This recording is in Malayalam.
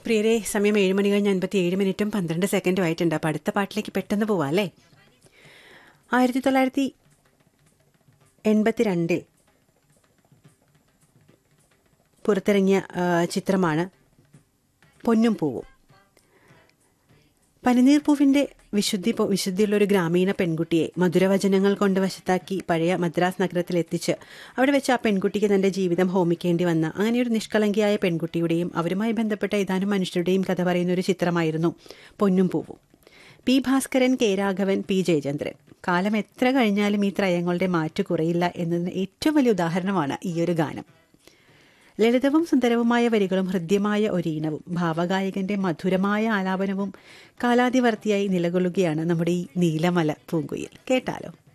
പ്രിയരെ സമയം ഏഴ് മണി കഴിഞ്ഞ് അൻപത്തി ഏഴ് മിനിറ്റും പന്ത്രണ്ട് സെക്കൻഡും ആയിട്ടുണ്ട് അപ്പോൾ അടുത്ത പാട്ടിലേക്ക് പെട്ടെന്ന് പോവാം അല്ലേ ആയിരത്തി തൊള്ളായിരത്തി എൺപത്തിരണ്ടിൽ പുറത്തിറങ്ങിയ ആ, ചിത്രമാണ് പൊന്നും പൂവും പനിനീർ പൂവിന്റെ വിശുദ്ധി പോ- വിശുദ്ധിയുള്ള ഒരു ഗ്രാമീണ പെൺകുട്ടിയെ മധുരവചനങ്ങൾ കൊണ്ട് വശത്താക്കി പഴയ മദ്രാസ് നഗരത്തിൽ എത്തിച്ച് അവിടെ വെച്ച് ആ പെൺകുട്ടിക്ക് തന്റെ ജീവിതം ഹോമിക്കേണ്ടി വന്ന അങ്ങനെ ഒരു നിഷ്കളങ്കിയായ പെൺകുട്ടിയുടെയും അവരുമായി ബന്ധപ്പെട്ട ഏതാനും മനുഷ്യരുടെയും കഥ പറയുന്ന ഒരു ചിത്രമായിരുന്നു പൊന്നും പൂവും P Bhaskaran K Raghavan P Jayachandran കാലം എത്ര കഴിഞ്ഞാലും ഈ ത്രയങ്ങളുടെ മാറ്റു കുറയില്ല എന്നതിന് ഏറ്റവും വലിയ ഉദാഹരണമാണ് ഈ ഒരു ഗാനം ലളിതവും സുന്ദരവുമായ വരികളും ഹൃദ്യമായ ഒരീണവും ഭാവഗായകന്റെ മധുരമായ ആലാപനവും കാലാതിവർത്തിയായി നിലകൊള്ളുകയാണ് നമ്മുടെ ഈ നീലമല പൂങ്കുയിൽ കേട്ടാലോ